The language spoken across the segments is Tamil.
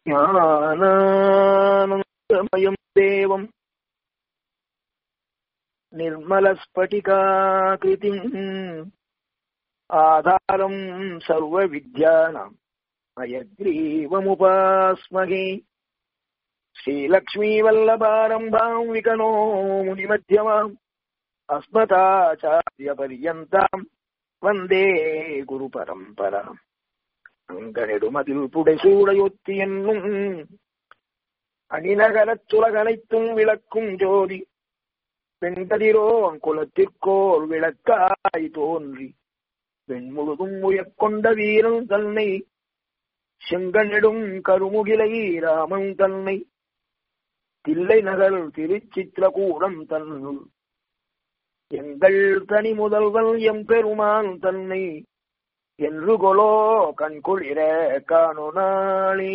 ஞானானந்தமயம் தேவம் निर्मलस्फटिकाकृतिम् आधारम् सर्वविद्यानाम् अयग्रीवमुपास्महे श्रीलक्ष्मीवल्लभारम्भाम् विकनो मुनिमध्यमाम् अस्मताचार्यपर्यन्ताम् வந்தே குரு பரம்பரா அங்கனிடுமதில் புடைசூடையொத்தி என்னும் அணிநகரத் துலகனைத்தும் விளக்கும் ஜோதி பெண்கதிரோ குலத்திற்கோர் விளக்காய் தோன்றி பெண் முழுதும் உயர்கொண்ட வீரன் தன்னை செங்கனிடும் கருமுகிலை ராமன் தன்னை தில்லை நகர் திருச்சித்திரகூடம் தன்னுள் எங்கள் தனி முதல்வன் எம் பெருமான் தன்னை என்று கொலோ கண்குளிர காணு நாளி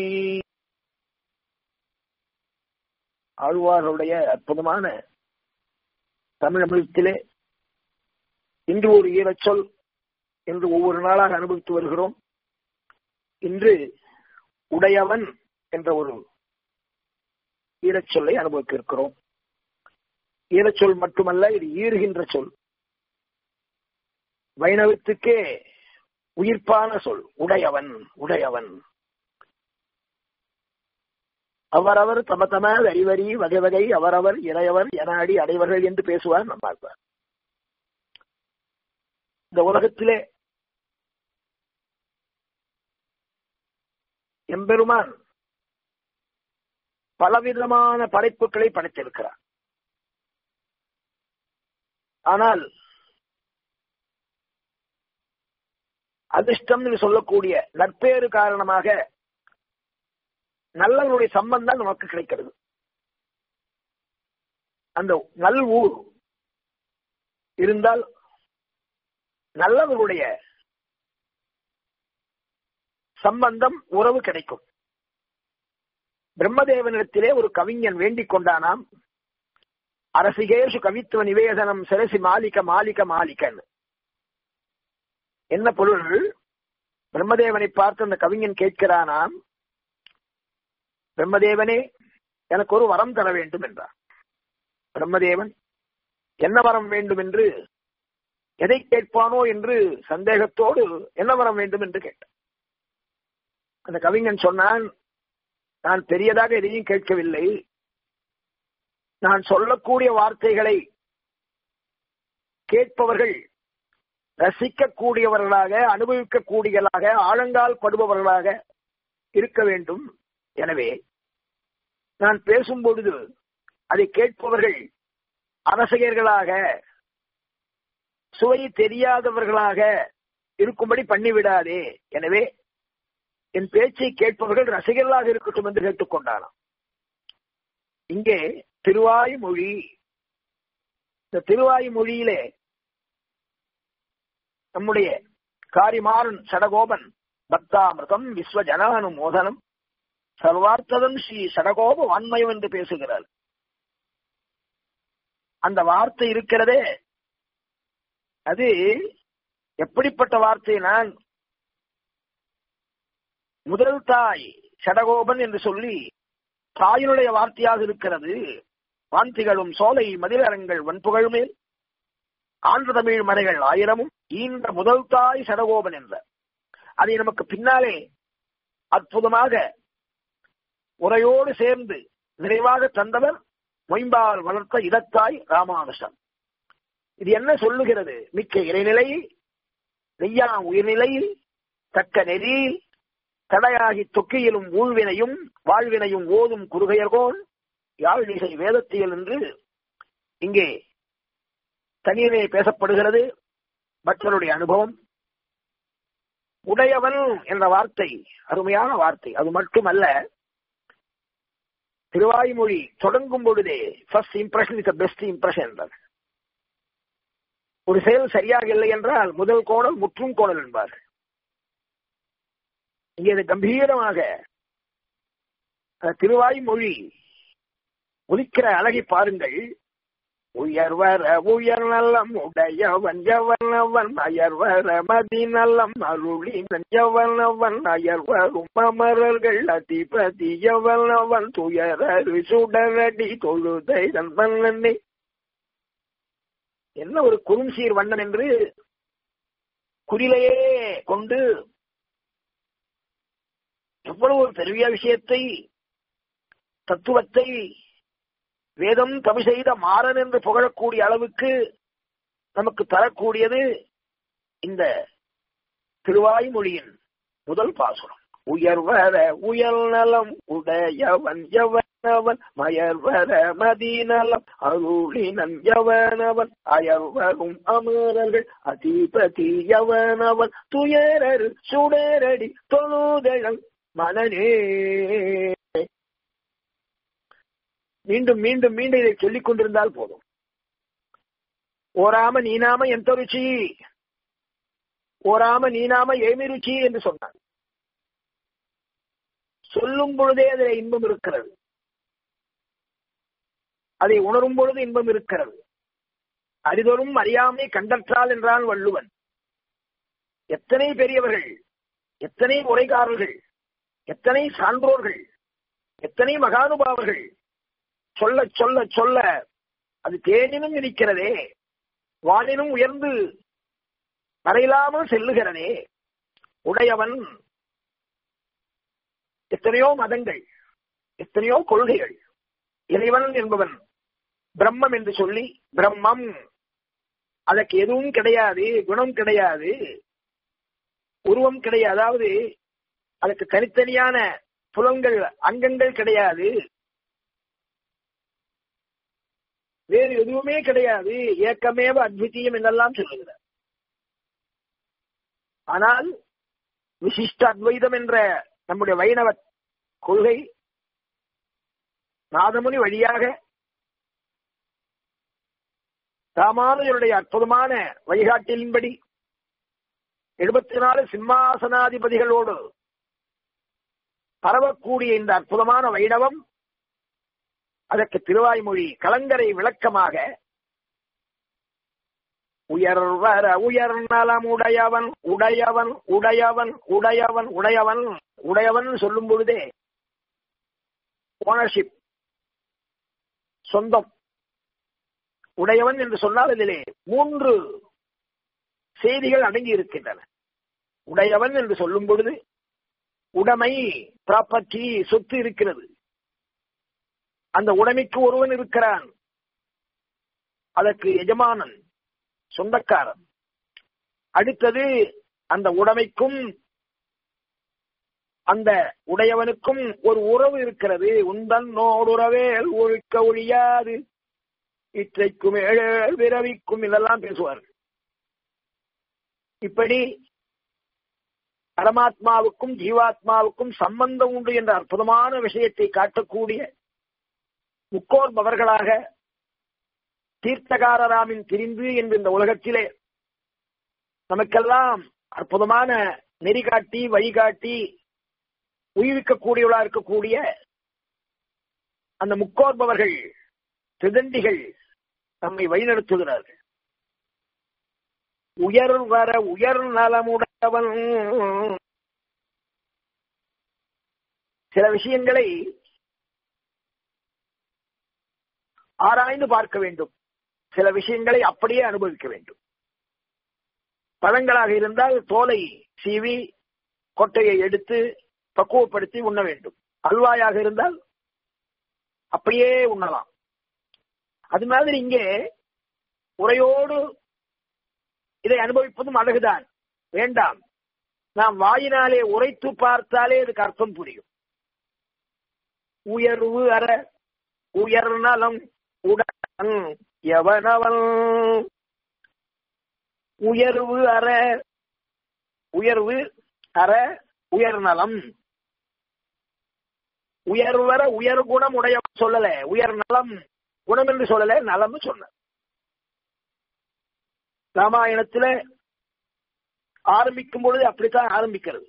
ஆழ்வார்களுடைய அற்புதமான தமிழ் அமிழ்த்திலே இன்று ஒரு ஈரச்சொல் என்று ஒவ்வொரு நாளாக அனுபவித்து வருகிறோம் இன்று உடையவன் என்ற ஒரு ஈரச்சொல்லை அனுபவிக்க இருக்கிறோம் ஈரச்சொல் மட்டுமல்ல இது ஈறுகின்ற சொல் வைணவத்துக்கே உயிர்ப்பான சொல் உடையவன் உடையவன் அவரவர் தம தம வரிவரி வகை வகை அவரவர் இறையவர் என அடி அடைவர்கள் என்று பேசுவார் நம்மாழ்வார் இந்த உலகத்திலே எம்பெருமான் பலவிதமான படைப்புகளை படைத்திருக்கிறார் ஆனால் அதிர்ஷ்டம் சொல்லக்கூடிய நற்பேறு காரணமாக நல்லவனுடைய சம்பந்தம் நமக்கு கிடைக்கிறது அந்த நல் ஊர் இருந்தால் நல்லவர்களுடைய சம்பந்தம் உறவு கிடைக்கும் பிரம்மதேவனிடத்திலே ஒரு கவிஞன் வேண்டிக் கொண்டானாம் அரசிகேஷு கவித்துவ நிவேதனம் சிரசி மாலிக மாலிக மாலிகன் என்ன பொருள் பிரம்மதேவனை பார்த்து அந்த கவிஞன் கேட்கிறானாம் பிரம்மதேவனே எனக்கு ஒரு வரம் தர வேண்டும் என்றார் பிரம்மதேவன் என்ன வரம் வேண்டும் என்று எதை கேட்பானோ என்று சந்தேகத்தோடு என்ன வரம் வேண்டும் என்று கேட்டான் அந்த கவிஞன் சொன்னான் நான் பெரியதாக எதையும் கேட்கவில்லை நான் சொல்லக்கூடிய வார்த்தைகளை கேட்பவர்கள் ரசிக்கக்கூடியவர்களாக அனுபவிக்கக்கூடியவர்களாக ஆழங்கால் படுபவர்களாக இருக்க வேண்டும் எனவே நான் பேசும் பொழுது அதை கேட்பவர்கள் அரசியர்களாக சுவை தெரியாதவர்களாக இருக்கும்படி பண்ணிவிடாதே எனவே என் பேச்சை கேட்பவர்கள் ரசிகர்களாக இருக்கட்டும் என்று கேட்டுக்கொண்டானாம் இங்கே திருவாய்மொழி இந்த திருவாய்மொழியிலே நம்முடைய காரிமாறன் சடகோபன் பக்தாமிரதம் விஸ்வ ஜனானு மோதனம் சர்வார்த்ததம் ஸ்ரீ சடகோப வான்மயம் என்று பேசுகிறார் அந்த வார்த்தை இருக்கிறதே அது எப்படிப்பட்ட வார்த்தை நான் முதல் தாய் சடகோபன் என்று சொல்லி தாயினுடைய வார்த்தையாக இருக்கிறது வாந்திகளும் சோலை மதிலரங்கள் வன்புகழ் மேல் ஆந்திர தமிழ் மறைகள் ஆயிரமும் ஈன்ற முதல் தாய் சடகோபன் என்ற அதை நமக்கு பின்னாலே அற்புதமாக உரையோடு சேர்ந்து நிறைவாக தந்தவர் மொயம்பால் வளர்த்த இடத்தாய் ராமானுஷன் இது என்ன சொல்லுகிறது மிக்க இறைநிலை நெய்யா உயிர்நிலை தக்க நெறி தடையாகி தொக்கியிலும் ஊழ்வினையும் வாழ்வினையும் ஓதும் குறுகையர்கோன் யாழ்நிசை வேதத்தியல் என்று இங்கே தனியவே பேசப்படுகிறது பக்தருடைய அனுபவம் உடையவன் என்ற வார்த்தை அருமையான வார்த்தை அது மட்டுமல்ல திருவாய்மொழி தொடங்கும் பொழுதே first impression is best impression என்றார் ஒரு செயல் சரியாக இல்லை என்றால் முதல் கோணல் முற்றும் கோணல் என்பார் இங்கே இது கம்பீரமாக திருவாய்மொழி ஒலிக்கிற அழகை பாருங்கள் உயர்வர உயர் நலம் உடையவன் எவனவன் அயர்வர மதி நலம் அருளி எவனவன் அயர்வரும் அமரர்கள் அதிபதி எவனவன் துயரரு சுடரடி தொழுதை மன்னனே என்ன ஒரு குறுஞ்சீர் வண்ணன் என்று குறிலையே கொண்டு எவ்வளவு ஒரு பெரிய விஷயத்தை தத்துவத்தை வேதம் தமிழ் செய்த மாறன் என்று புகழக்கூடிய அளவுக்கு நமக்கு தரக்கூடியது இந்த திருவாய்மொழியின் முதல் பாசுரம் உயர்வர உயர் நலம் உடையவன் எவனவன் மயர்வர மதீநலம் அருளினன் எவனவன் அயர்வரும் அமரர்கள் அதிபதி எவனவன் துயரரு சுடரடி தொழுதழல் மனநே மீண்டும் மீண்டும் மீண்டும் இதை சொல்லிக் கொண்டிருந்தால் போதும் ஓராம நீனாம எந்த ருச்சி ஓராம நீனாம ஏமி ருச்சி என்று சொன்னார் சொல்லும் பொழுதே அதில் இன்பம் இருக்கிறது அதை உணரும் பொழுது இன்பம் இருக்கிறது அரிதொரும் அறியாமை கண்டற்றால் என்றான் வள்ளுவன் எத்தனை பெரியவர்கள் எத்தனை உரைகாரர்கள் எத்தனை சான்றோர்கள் எத்தனை மகானுபாவர்கள் சொல்ல சொல்ல சொல்ல அது தேனினும் இருக்கிறதே வானினும் உயர்ந்து மறையில்லாமல் செல்லுகிறதே உடையவன் எத்தனையோ மதங்கள் எத்தனையோ கொள்கைகள் இறைவன் என்பவன் பிரம்மம் என்று சொல்லி பிரம்மம் அதற்கு எதுவும் கிடையாது குணம் கிடையாது உருவம் கிடையாது அதாவது அதுக்கு தனித்தனியான புலங்கள் அங்கங்கள் கிடையாது வேறு எதுவுமே கிடையாது ஏக்கமேவ அத்விதீயம் என்றெல்லாம் சொல்லுகிறார் ஆனால் விசிஷ்ட அத்வைதம் என்ற நம்முடைய வைணவ கொள்கை நாதமுனி வழியாக ராமானுஜருடைய அற்புதமான வழிகாட்டிலின்படி எழுபத்தி நாலு சிம்மாசனாதிபதிகளோடு பரவக்கூடிய இந்த அற்புதமான வைணவம் அதற்கு திருவாய்மொழி கலங்கரை விளக்கமாக உயர்வர உயர் நலம் உடையவன் உடையவன் உடையவன் உடையவன் உடையவன் உடையவன் சொல்லும் பொழுதே ஓனர்ஷிப் சொந்தம் உடையவன் என்று சொன்னால் இதிலே மூன்று செய்திகள் அடங்கி இருக்கின்றன உடையவன் என்று சொல்லும் பொழுது உடைமை ப்ராப்பர்ட்டி சொத்து இருக்கிறது அந்த உடைமைக்கு ஒருவன் இருக்கிறான் அதற்கு எஜமானன் சொந்தக்காரன் அடுத்தது அந்த உடைமைக்கும் அந்த உடையவனுக்கும் ஒரு உறவு இருக்கிறது உந்தன் நோடுறவே ஒழிக்க ஒழியாது இற்றைக்கும் ஏழு பிறவிக்கும் இதெல்லாம் பேசுவார் இப்படி பரமாத்மாவுக்கும் ஜீவாத்மாவுக்கும் சம்பந்தம் உண்டு என்ற அற்புதமான விஷயத்தை காட்டக்கூடிய முக்கோர்பவர்களாக தீர்த்தகாரராமின் திரிந்து என்று இந்த உலகத்திலே நமக்கெல்லாம் அற்புதமான நெறிகாட்டி வழிகாட்டி உயிர்க்கக்கூடியவளா இருக்கக்கூடிய அந்த முக்கோர்பவர்கள் திருதண்டிகள் நம்மை வழிநடத்துகிறார்கள் உயர் வர உயர் நலமுடையவன் சில விஷயங்களை ஆராய்ந்து பார்க்க வேண்டும் சில விஷயங்களை அப்படியே அனுபவிக்க வேண்டும் பழங்களாக இருந்தால் தோலை சீவி கொட்டையை எடுத்து பக்குவப்படுத்தி உண்ண வேண்டும் அல்வாயாக இருந்தால் அப்படியே உண்ணலாம் அது மாதிரி இங்கே உரையோடு இதை அனுபவிப்பதும் அழகுதான் வேண்டாம் நாம் வாயினாலே உரைத்து பார்த்தாலே அதுக்கு அர்த்தம் புரியும் உயர்வு அற உயர் நலம் உடன் எவனவன் உயர்வு அற உயர்வு அற உயர் நலம் உயர்வர உயர் குணம் உடையவன் சொல்லல உயர் நலம் குணம் என்று சொல்லல நலம்னு சொன்ன ராமாயணத்துல ஆரம்பிக்கும் பொழுது அப்படித்தான் ஆரம்பிக்கிறது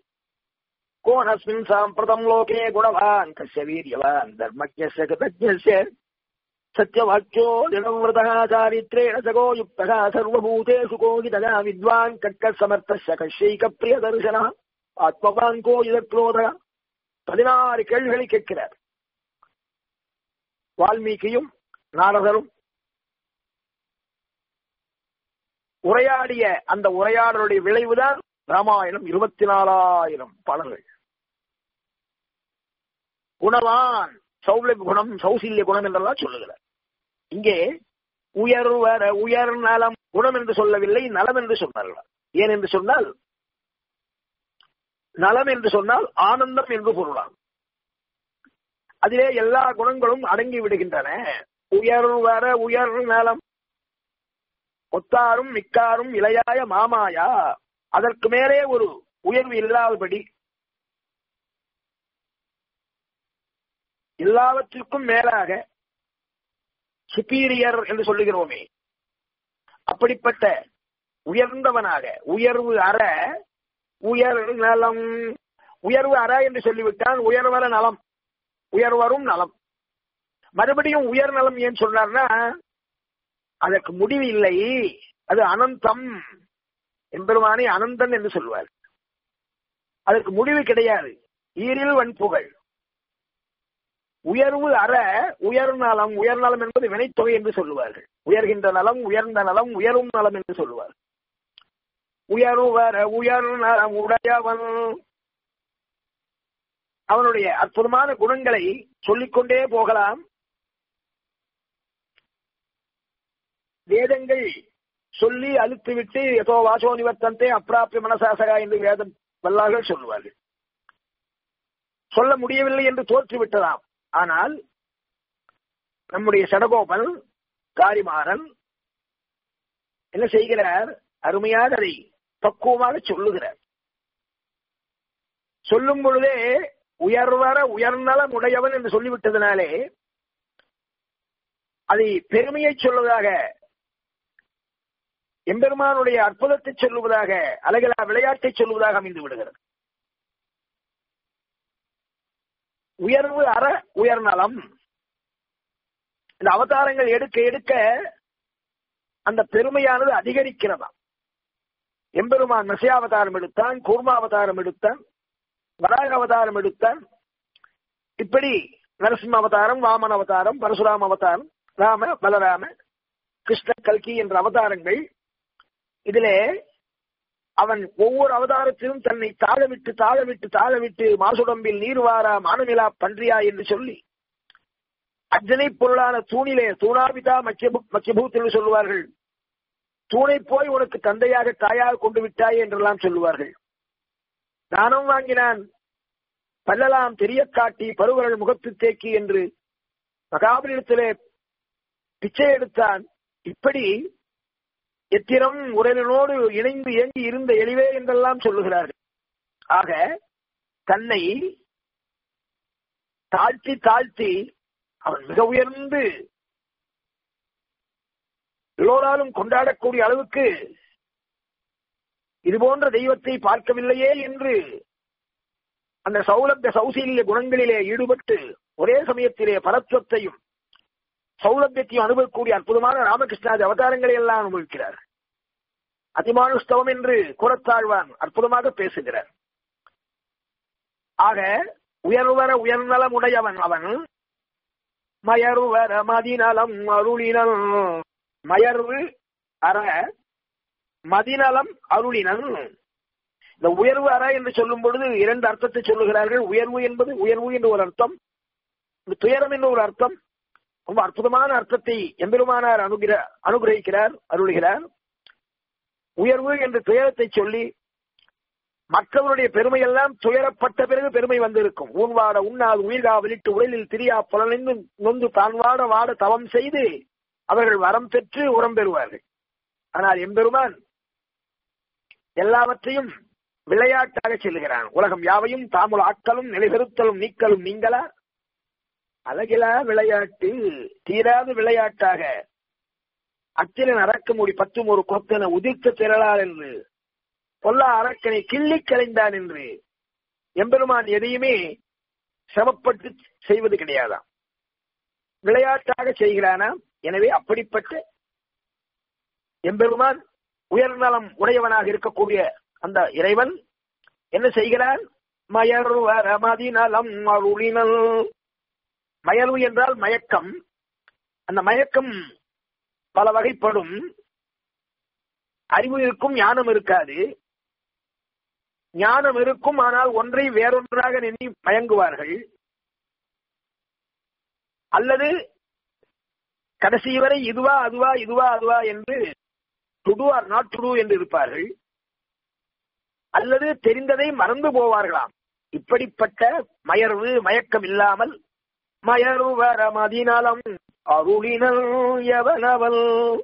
கோணஸ்மின் சாம்பிரதம் லோகே குணவான் கஷ்ய வீரியவான் தர்மஜ்ய சத்யவாக்கியோ திடவிரதா சாரித்ரேண சகோ யுக்தகா சர்வபூதேஷு கோகிதா வித்வான் கட்க சமர்த்த கஷைக பிரிய தரிசனா ஆத்மவான்கோ இதற்குலோதா பதினாறு கேள்விகளை கேட்கிறார் வால்மீகியும் நாரதரும் உரையாடிய அந்த உரையாடலுடைய விளைவுதான் ராமாயணம் இருபத்தி நாலாயிரம் பாடல்கள் குணவான் சௌலப குணம் சௌசில்ய குணம் என்றெல்லாம் சொல்லுகிறார் இங்கே உயர்வர உயர் நலம் குணம் என்று சொல்லவில்லை நலம் என்று சொன்னார்கள் ஏன் என்று சொன்னால் நலம் என்று சொன்னால் ஆனந்தம் என்று பொருளாம் அதிலே எல்லா குணங்களும் அடங்கி விடுகின்றன உயர்வர உயர் நலம் ஒத்தாரும் மிக்காரும் இளையாய மாமாயா அதற்கு மேலே ஒரு உயர்வு இல்லாதபடி எல்லாவற்றிற்கும் மேலாக சுப்பீரியர் என்று சொல்லுகிறோமே அப்படிப்பட்ட உயர்ந்தவனாக உயர்வு அற உயர் நலம் உயர்வு அற என்று சொல்லிவிட்டால் உயர்வர நலம் உயர்வரும் நலம் மறுபடியும் உயர் நலம் ஏன் சொன்னார்னா அதற்கு முடிவு இல்லை அது அனந்தம் எம்பெருமானை அனந்தன் என்று சொல்வார் அதற்கு முடிவு கிடையாது ஈரில் வன்புகழ் உயர்வு அற உயர் நலம் உயர் நலம் என்பது வினைத்தொகை என்று சொல்லுவார்கள் உயர்கின்ற நலம் உயர்ந்த நலம் உயரும் நலம் என்று சொல்லுவார் உயர்வர உயர் நலம் உடையவன் அவனுடைய அற்புதமான குணங்களை சொல்லிக்கொண்டே போகலாம் வேதங்கள் சொல்லி அழுத்துவிட்டு எதோ வாசோ நிவர்த்தந்தே அப்பிராப்பிய மனசாசகா என்று வேதம் வல்லார்கள் சொல்லுவார்கள் சொல்ல முடியவில்லை என்று தோற்றுவிட்டதாம் ஆனால் நம்முடைய சடகோபன் காரிமாறன் என்ன செய்கிறார் அருமையாக அதை பக்குவமாக சொல்லுகிறார் சொல்லும் பொழுதே உயர்வர உயர்நலம் உடையவன் என்று சொல்லிவிட்டதனாலே அதை பெருமையை சொல்வதாக எம்பெருமானுடைய அற்புதத்தை சொல்லுவதாக அழகிலா விளையாட்டை சொல்லுவதாக அமைந்து விடுகிறது உயர்வு அற உயர்நலம் இந்த அவதாரங்கள் எடுக்க எடுக்க அந்த பெருமையானது அதிகரிக்கிறதாம் எம்பெருமான் மசியாவதாரம் எடுத்தான் கூர்மாவதாரம் எடுத்தான் வராக அவதாரம் எடுத்தான் இப்படி நரசிம்ம அவதாரம் வாமன அவதாரம் பரசுராம அவதாரம் ராம பலராம கிருஷ்ண கல்கி என்ற அவதாரங்கள் இதிலே அவன் ஒவ்வொரு அவதாரத்திலும் தன்னை தாழவிட்டு தாழவிட்டு தாழவிட்டு மாசுடம்பில் நீர்வாரா மானமிலா பன்றியா என்று சொல்லி அஜனை பொருளான தூணிலே தூணாபிதா மக்கியபு மக்கியபூத் என்று சொல்லுவார்கள் தூணை போய் உனக்கு தந்தையாக தாயாக கொண்டு விட்டாய் என்றெல்லாம் சொல்லுவார்கள் தானம் வாங்கினான் பல்லலாம் தெரிய காட்டி பருவரல் முகத்து தேக்கி என்று மகாபலிடத்திலே பிச்சை எடுத்தான் இப்படி எத்திரம் உரலினோடு இணைந்து இயங்கி இருந்த எளிவே என்றெல்லாம் சொல்லுகிறார்கள் ஆக தன்னை தாழ்த்தி தாழ்த்தி அவன் மிக உயர்ந்து எல்லோராலும் கொண்டாடக்கூடிய அளவுக்கு இது போன்ற தெய்வத்தை பார்க்கவில்லையே என்று அந்த சௌலபிய சௌசீல்ய குணங்களிலே ஈடுபட்டு ஒரே சமயத்திலே பரத்வத்தையும் சௌலபியத்தையும் அனுபவிக்கக்கூடிய அற்புதமான ராமகிருஷ்ணாதி அவதாரங்களை எல்லாம் அனுபவிக்கிறார் அதிமானுஸ்தவம் என்று குரத்தாழ்வான் அற்புதமாக பேசுகிறார் ஆக உயர்வர உயர்நலம் உடையவன் அவன் மயர்வர மதிநலம் அருளினல் மயர்வு அற மதிநலம் அருளினன் இந்த உயர்வு அற என்று சொல்லும் பொழுது இரண்டு அர்த்தத்தை சொல்லுகிறார்கள் உயர்வு என்பது உயர்வு என்று ஒரு அர்த்தம் துயரம் என்று ஒரு அர்த்தம் ரொம்ப அற்புதமான அர்த்தத்தை எம்பெருமானார் அனுகிற அனுகிரகிக்கிறார் அருளுகிறார் உயர்வு என்று துயரத்தை சொல்லி மற்றவருடைய பெருமையெல்லாம் துயரப்பட்ட பிறகு பெருமை வந்திருக்கும் ஊன்வாட உண்ணாது உயிர்கா வெளிட்டு உடலில் திரியா புலனிந்து நொந்து தான் வாட வாட தவம் செய்து அவர்கள் வரம் பெற்று உரம் பெறுவார்கள் ஆனால் எம்பெருமான் எல்லாவற்றையும் விளையாட்டாக செல்கிறான் உலகம் யாவையும் தாமுல் ஆட்களும் நிலைபெறுத்தலும் நீக்கலும் நீங்களா அழகிலா விளையாட்டு தீராத விளையாட்டாக அச்சிலன் அறக்க மூடி பத்தும் ஒரு கொத்தன உதிர்த்த திரளால் என்று பொல்லா அரக்கனை கிள்ளி கலைந்தான் என்று எம்பெருமான் எதையுமே சிரமப்பட்டு செய்வது கிடையாதாம் விளையாட்டாக செய்கிறானா எனவே அப்படிப்பட்ட எம்பெருமான் உயர்நலம் உடையவனாக இருக்கக்கூடிய அந்த இறைவன் என்ன செய்கிறான் மயர்வர மதிநலம் அருளினல் மயர்வு என்றால் மயக்கம் அந்த மயக்கம் பல வகைப்படும் அறிவு இருக்கும் ஞானம் இருக்காது ஞானம் இருக்கும் ஆனால் ஒன்றை வேறொன்றாக நினைவு மயங்குவார்கள் அல்லது கடைசி வரை இதுவா அதுவா இதுவா அதுவா என்று டுடு ஆர் நாட் டுடு என்று இருப்பார்கள் அல்லது தெரிந்ததை மறந்து போவார்களாம் இப்படிப்பட்ட மயர்வு மயக்கம் இல்லாமல் மயர்வர மதிநலம் அருளினல் எவனவல்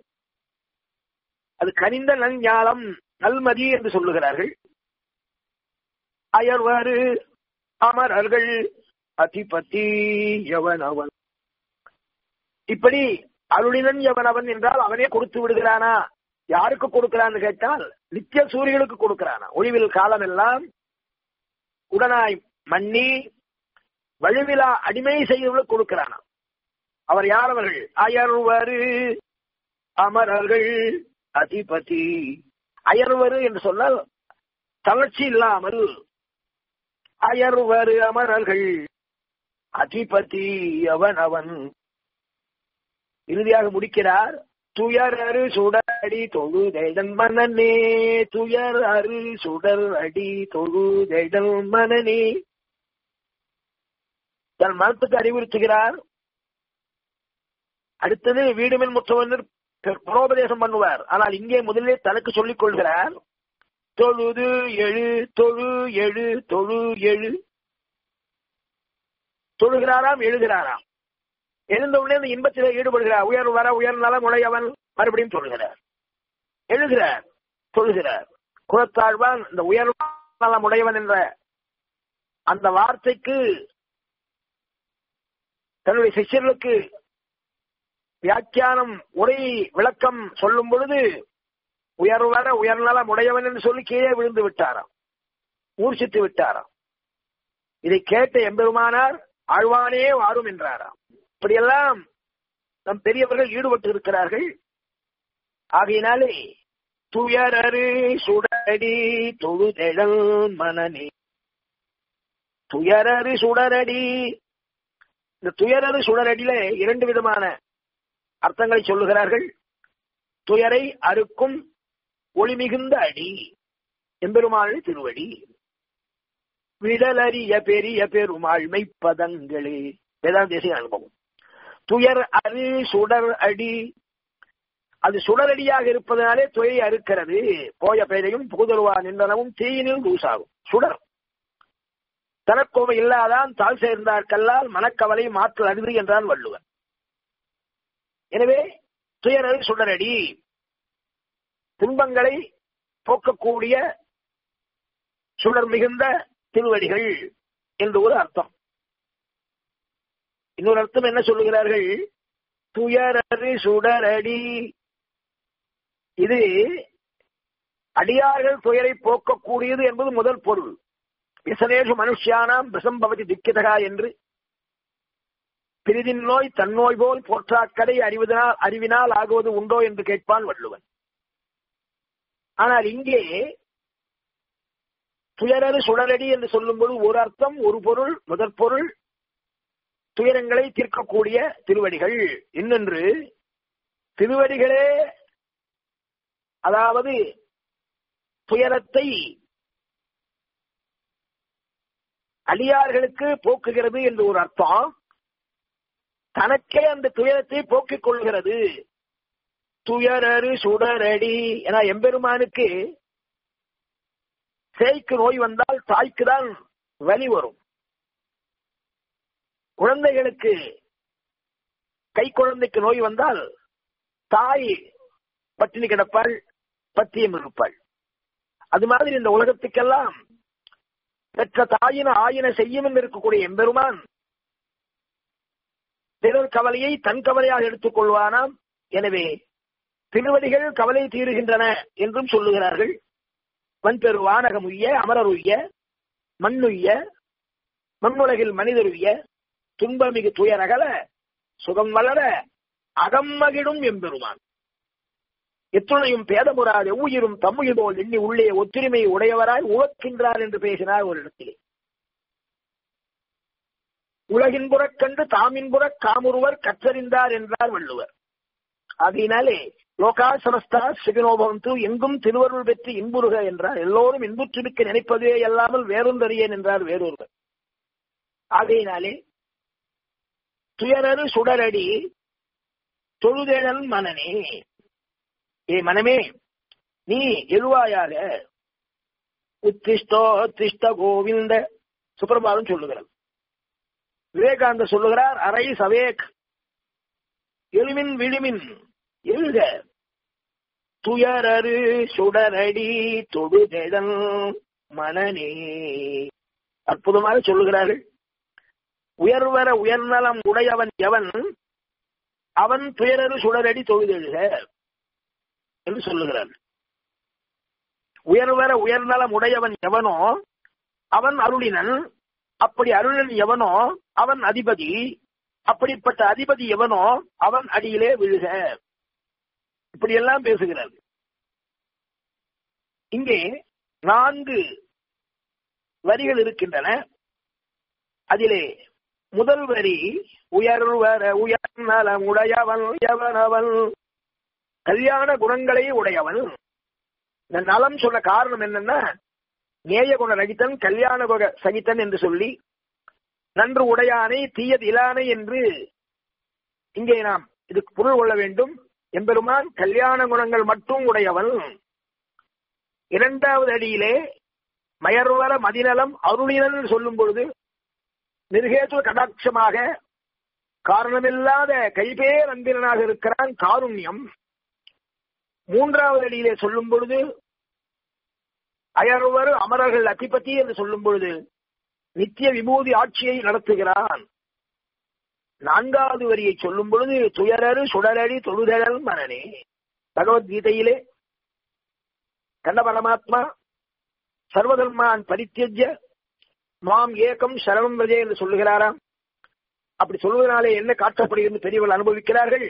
அது கனிந்த நல்ஞாலம் நல்மதி என்று சொல்லுகிறார்கள் அயர்வாறு அமரர்கள் அதிபதி எவனவன் இப்படி அருளினன் எவனவன் என்றால் அவனே கொடுத்து விடுகிறானா யாருக்கு கொடுக்கிறான்னு கேட்டால் நித்திய சூரியனுக்கு கொடுக்கிறானா ஒளிவில் காலம் எல்லாம் உடனாய் மன்னி வழுவிலா அடிமை செய்தவர்களுக்கு கொடுக்கிறானா அவர் யார் அவர்கள் அயர்வரு அமரர்கள் அதிபதி அயர்வரு என்று சொன்னால் தளர்ச்சி இல்லாமல் அயர்வரு அமரர்கள் அதிபதி அவன் அவன் இறுதியாக முடிக்கிறார் துயர் அரு சுடர் தொழுதெழன் மனநே துயர் அரு சுடர் அடி தொழுதெழல் மனநே தன் மனத்துக்கு அறிவுறுத்துகிறார் அடுத்தது வீடுமின் முத்தவனர் புரோபதேசம் பண்ணுவார் ஆனால் இங்கே முதலே தனக்கு சொல்லிக் கொள்கிறார் தொழுது எழு தொழு எழு தொழு எழு தொழுகிறாராம் எழுகிறாராம் எழுந்த உடனே அந்த இன்பத்திலே ஈடுபடுகிறார் உயர் வர உயர் நலம் உடையவன் மறுபடியும் சொல்கிறார் எழுகிறார் சொல்கிறார் குலத்தாழ்வான் இந்த உயர் நலம் உடையவன் என்ற அந்த வார்த்தைக்கு தன்னுடைய சிஷ்யர்களுக்கு வியாக்கியானம் உரை விளக்கம் சொல்லும் பொழுது உயர்வர உயர்நலம் உடையவன் என்று சொல்லி கீழே விழுந்து விட்டாராம் ஊர்ச்சித்து விட்டாராம் இதை கேட்ட எம்பெருமானார் ஆழ்வானே வாரும் என்றாராம் இப்படியெல்லாம் நம் பெரியவர்கள் ஈடுபட்டு இருக்கிறார்கள் ஆகையினாலே துயரரு சுடரடி தொழுதெழல் மனநே துயரரு சுடரடி இந்த துயரரு சுடரடியில இரண்டு விதமான அர்த்தங்களை சொல்லுகிறார்கள் துயரை அறுக்கும் ஒளி மிகுந்த அடி எம்பெருமாள் திருவடி விடலறிய பெரிய பெருமாள் மெய்ப்பதங்களே வேதாந்த தேசிய அனுபவம் துயர் அரு சுடர் அடி அது சுடரடியாக இருப்பதனாலே துயை அறுக்கிறது போய பெயரையும் புகுதருவா நின்றனவும் தீயினில் தூசாகும் சுடர் தனக்கோவை இல்லாதான் தாழ் சேர்ந்தார்கல்லால் மனக்கவலை மாற்றல் அருது என்றான் வள்ளுவர் எனவே துயரல் சுடரடி துன்பங்களை போக்கக்கூடிய சுடர் மிகுந்த திருவடிகள் என்று ஒரு அர்த்தம் இன்னொரு அர்த்தம் என்ன சொல்லுகிறார்கள் துயரறு சுடரடி இது அடியார்கள் துயரை போக்கக்கூடியது என்பது முதல் பொருள் விசனேஷு மனுஷியானாம் பிரசம்பவதி திக்கிதகா என்று பிரிதின் நோய் தன்னோய் போல் போற்றாக்கடை அறிவதனால் அறிவினால் ஆகுவது உண்டோ என்று கேட்பான் வள்ளுவன் ஆனால் இங்கே துயரறு சுடரடி என்று சொல்லும்போது ஒரு அர்த்தம் ஒரு பொருள் முதற் பொருள் துயரங்களை தீர்க்கக்கூடிய திருவடிகள் இன்னொன்று திருவடிகளே அதாவது துயரத்தை அடியார்களுக்கு போக்குகிறது என்று ஒரு அர்த்தம் தனக்கே அந்த துயரத்தை போக்கிக் கொள்கிறது துயரறு சுடரடி என எம்பெருமானுக்கு சேய்க்கு நோய் வந்தால் தாய்க்கு தான் வலி வரும் குழந்தைகளுக்கு கை குழந்தைக்கு நோய் வந்தால் தாய் பட்டினி கிடப்பாள் பத்தியம் இருப்பாள் அது மாதிரி இந்த உலகத்துக்கெல்லாம் பெற்ற தாயின ஆயின செய்யும் என்று இருக்கக்கூடிய எம்பெருமான் பிறர் கவலையை தன் கவலையாக எடுத்துக் கொள்வானாம் எனவே திருவடிகள் கவலை தீருகின்றன என்றும் சொல்லுகிறார்கள் வன்பெரு வானகம் உய்ய அமரர் உய்ய மண்ணுய்ய மண்ணுலகில் மனிதர் உய்ய துன்பமிகு துயரகல சுகம் வளர அகம்மகிடும் எம்பெருமான் எத்துணையும் பேதமுறாத எவ்வுயிரும் தம்முயிர் போல் எண்ணி உள்ளே ஒத்துரிமை உடையவராய் உவக்கின்றார் என்று பேசினார் ஒரு இடத்திலே உலகின் புறக்கண்டு தாமின் புற காமுருவர் கற்றறிந்தார் என்றார் வள்ளுவர் ஆகையினாலே லோகா சமஸ்தா சிகனோபவந்து எங்கும் திருவருள் பெற்று இன்புறுக என்றார் எல்லோரும் இன்புற்றுமிக்க நினைப்பதே அல்லாமல் வேறொன்றறியேன் என்றார் வேறொருவர் ஆகையினாலே துயரரு சுடரடி தொழுதேழல் மனனே ஏ மனமே நீ எழுவாயாக உத்திஷ்டோ திஷ்ட கோவிந்த சுப்பிரபாதம் சொல்லுகிறார் விவேகானந்த சொல்லுகிறார் அரை சவேக் எழுமின் விழுமின் எழுக துயரரு சுடரடி தொடுதெழல் மனநே அற்புதமாக சொல்லுகிறார்கள் உயர்வர உயர்நலம் உடையவன் எவன் அவன் துயரரு சுடரடி தொழுதெழுக என்று சொல்லுகிறார் உயர்வர உயர்நலம் உடையவன் எவனோ அவன் அருளினன் அப்படி அருளன் எவனோ அவன் அதிபதி அப்படிப்பட்ட அதிபதி எவனோ அவன் அடியிலே விழுக இப்படியெல்லாம் பேசுகிறார் இங்கே நான்கு வரிகள் இருக்கின்றன அதிலே முதல் வரி உயர்வர உயர்நலம் உடையவன் எவனவன் கல்யாண குணங்களை உடையவன் இந்த நலம் சொல்ல காரணம் என்னன்னா நேய குண ரகிதன் கல்யாண குண சகித்தன் என்று சொல்லி நன்று உடையானை தீயது இலானை என்று இங்கே நாம் இதுக்கு பொருள் கொள்ள வேண்டும் எம்பெருமான் கல்யாண குணங்கள் மட்டும் உடையவன் இரண்டாவது அடியிலே மயர்வர மதிநலம் அருளினன் சொல்லும் பொழுது நிர்கேது கடாட்சமாக காரணமில்லாத கைபேர் அன்பினனாக இருக்கிறான் காருண்யம் மூன்றாவது அடியிலே சொல்லும் பொழுது அயர்வர் அமரர்கள் அதிபதி என்று சொல்லும் பொழுது நித்திய விபூதி ஆட்சியை நடத்துகிறான் நான்காவது வரியை சொல்லும் பொழுது துயரரு சுடரடி தொழுதழல் மனனே பகவத்கீதையிலே கண்ட பரமாத்மா சர்வதர்மான் பரித்தியஜ மாம் ஏகம் சரணம் விஜே என்று சொல்லுகிறாராம் அப்படி சொல்வதனாலே என்ன காட்டப்படுகிறது பெரியவர்கள் அனுபவிக்கிறார்கள்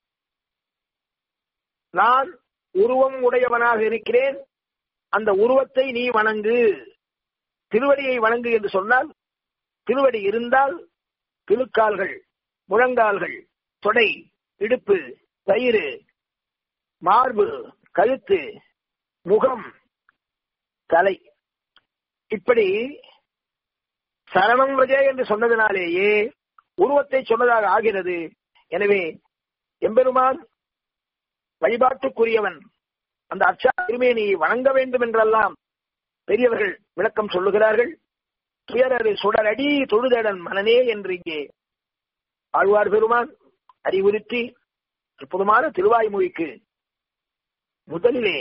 நான் உருவம் உடையவனாக இருக்கிறேன் அந்த உருவத்தை நீ வணங்கு திருவடியை வணங்கு என்று சொன்னால் திருவடி இருந்தால் திருக்கால்கள் முழங்கால்கள் தொடை இடுப்பு தயிறு மார்பு கழுத்து முகம் தலை இப்படி சரணம் விஜே என்று சொன்னதினாலேயே உருவத்தை சொன்னதாக ஆகிறது எனவே எம்பெருமான் வழிபாட்டுக்குரியவன் அந்த அச்சா திருமேனியை வணங்க வேண்டும் என்றெல்லாம் பெரியவர்கள் விளக்கம் சொல்லுகிறார்கள் துயரரு சுடரடி தொழுதேடன் மனநே என்று இங்கே ஆழ்வார் பெருமான் அறிவுறுத்தி அற்புதமான திருவாய்மொழிக்கு முதலிலே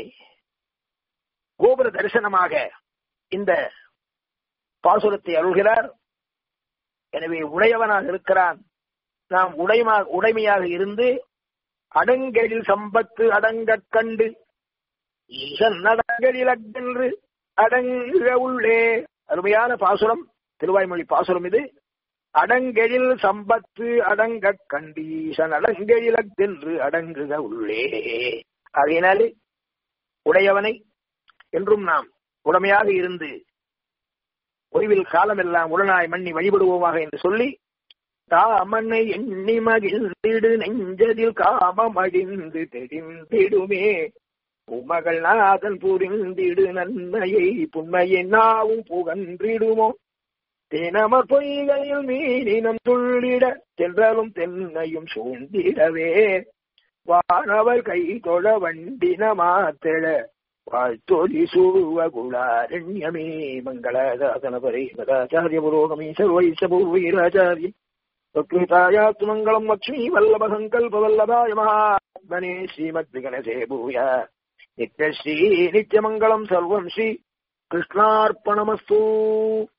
கோபுர தரிசனமாக இந்த பாசுரத்தை அருள்கிறார் எனவே உடையவனாக இருக்கிறான் நாம் உடைமா உடைமையாக இருந்து அடங்கெழில் சம்பத்து அடங்கக் கண்டு ஈசன் அடங்கெழில் அக்கென்று அடங்க உள்ளே அருமையான பாசுரம் திருவாய்மொழி பாசுரம் இது அடங்கெழில் சம்பத்து அடங்க கண்டீசன் அடங்கெழிலக்கென்று அடங்குக உள்ளே அதனாலே உடையவனை என்றும் நாம் உடமையாக இருந்து ஓய்வில் காலமெல்லாம் உடனாய் மண்ணி வழிபடுவோமாக என்று சொல்லி தாமனை எண்ணி மகிழ்ந்திடு நெஞ்சதில் காமம் அடிந்து தெரிந்திடுமே உமகள் நாதன் புரிந்திடு நன்மையை புண்மையை நாவும் புகன்றிடுமோ தினமர் பொய்கையில் மீனினம் துள்ளிட தென்றலும் தென்னையும் சூழ்ந்திடவே வானவர் கை தொழ வண்டின மாத்திட வாழ்த்தொலி சூவகுலாரண்யமே மங்களதாசன பரே மதாச்சாரிய புரோகமே சர்வைச பூர்வீராச்சாரிய பிரகிருதாயாத்து மங்களம் லக்ஷ்மி வல்லப சங்கல்ப வல்லபாய மகாத்மனே ஸ்ரீமத் விகணசே பூய நித்யஸ்ரீ நித்யமங்கலம் சர்வம் ஸ்ரீ கிருஷ்ணார்ப்பணமஸ்து